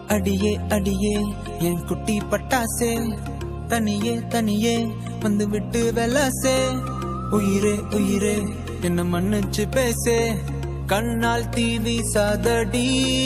அடியே அடியே என் குட்டி பட்டாசே தனியே தனியே வந்து விட்டு வெலாசே உயிரே உயிரே என்ன மன்னிச்சு பேசே கண்ணால் தீவி சாதடி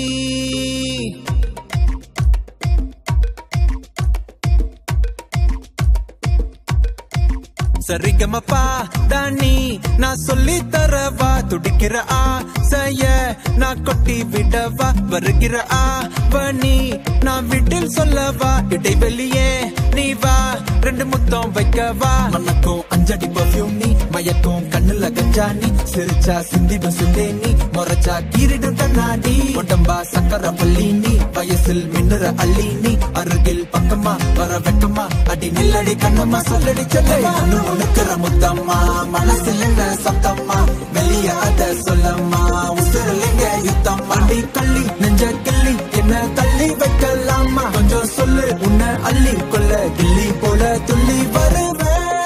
சரிகமப்பா தானி நான் சொல்லி தரவா துடிக்கிற ஆசைய நான் கொட்டி விடவா வருகிற ஆவணி நான் வீட்டில் சொல்லவா இடைவெளியே நீ வா ரெண்டு முத்தம் வைக்கவா மனக்கும் அஞ்சடி பர்ஃபியூம் நீ மயக்கும் கண்ணுல கஞ்சா நீ சிரிச்சா சிந்திடும் சிந்தே நீ முறைச்சா கீரிடும் கண்ணாடி உடம்பா சக்கர பள்ளி நீ வயசில் மின்னுற அள்ளி நீ அருகில் பக்கமா வர வெக்கமா அடி நில்லடி கண்ணம்மா சொல்லடி சொல்லமா உனக்குற முத்தம்மா மனசில் என்ன சத்தம்மா வெளிய அத சொல்லம்மா உசுரில் எங்க யுத்தம் அடி கள்ளி நெஞ்ச கிள்ளி என்ன தள்ளி வைக்கலாமா கொஞ்சம் சொல்லு உன்னை அள்ளி கொள்ள கிள்ளி போல துள்ளி வருவேன்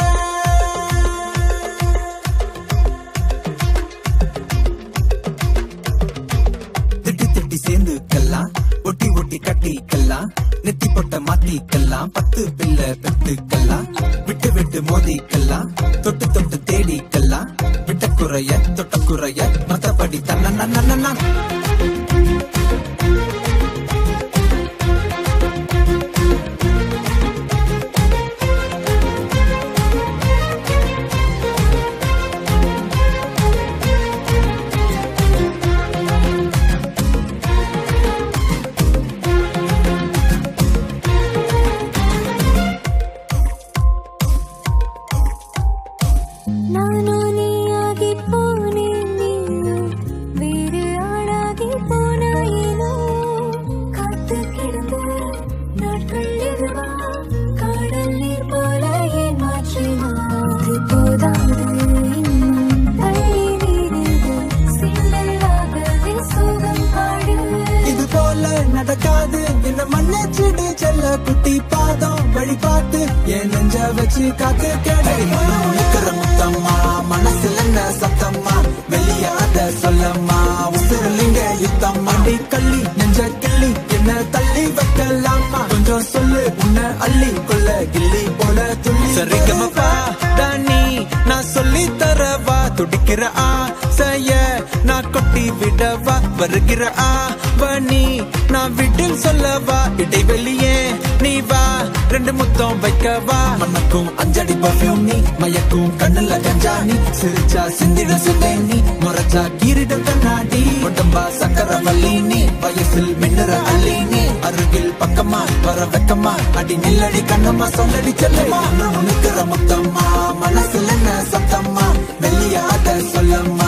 திட்டி திட்டி சேர்ந்துக்கலாம் ஒட்டி ஒட்டி கட்டிக்கலாம் நெத்தி பொட்ட மாத்திக்கலாம் பத்து பிள்ளை பெத்துக்கலாம் விட்டு விட்டு மோதிக்கலாம் தொட்டு தொட்டு தேடிக்கலாம் விட்ட குறைய தொட்ட குறைய மத்தபடி தன்ன நானோ நீயாகி போனேன் நீயும் வேறு ஆளாகி போனாயினோ காத்து கிடந்த நாட்கள் எதுவா காடல் நீர் போல ஏன் மாற்றினோ இது போதாது இன்னும் தள்ளி நீரிது சின்னலாகவே சோகம் பாடு இது போல நடக்காது என்ன மன்னிச்சிடு செல்ல குட்டி பாதம் வழி பார்த்து என் நெஞ்ச வச்சு காத்து கேடு உனக்குற முத்தம்மா மனசுல என்ன சத்தம்மா வெளிய அத சொல்லம்மா உசுரலிங்க யுத்தம் அடி கள்ளி நெஞ்ச கிள்ளி என்ன தள்ளி வைக்கலாமா கொஞ்சம் சொல்லு உன்னை அள்ளி கொள்ள கிள்ளி போல துள்ளி சரிகமப்பா தானி நான் சொல்லி தரவா துடிக்கிற ஆசைய நான் கொட்டி விடவா வருகிற ஆவணி நான் வீட்டில் சொல்லவா இடைவெளியே நீ வா ரெண்டு முத்தம் வைக்கவா மனக்கும் அஞ்சடி பர்ஃபியூம் நீ மயக்கும் கண்ணுல கஞ்சா நீ சிரிச்சா சிந்திடும் சிந்தை நீ முறைச்சா கீரிடும் கண்ணாடி உடம்பா சக்கர வள்ளி நீ வயசில் மின்னுற அள்ளி நீ அருகில் பக்கமா வர வெக்கமா அடி நில்லடி கண்ணம்மா சொல்லடி செல்லமா உனக்குற முத்தம்மா மனசுல என்ன சத்தம்மா வெளிய அத சொல்லம்மா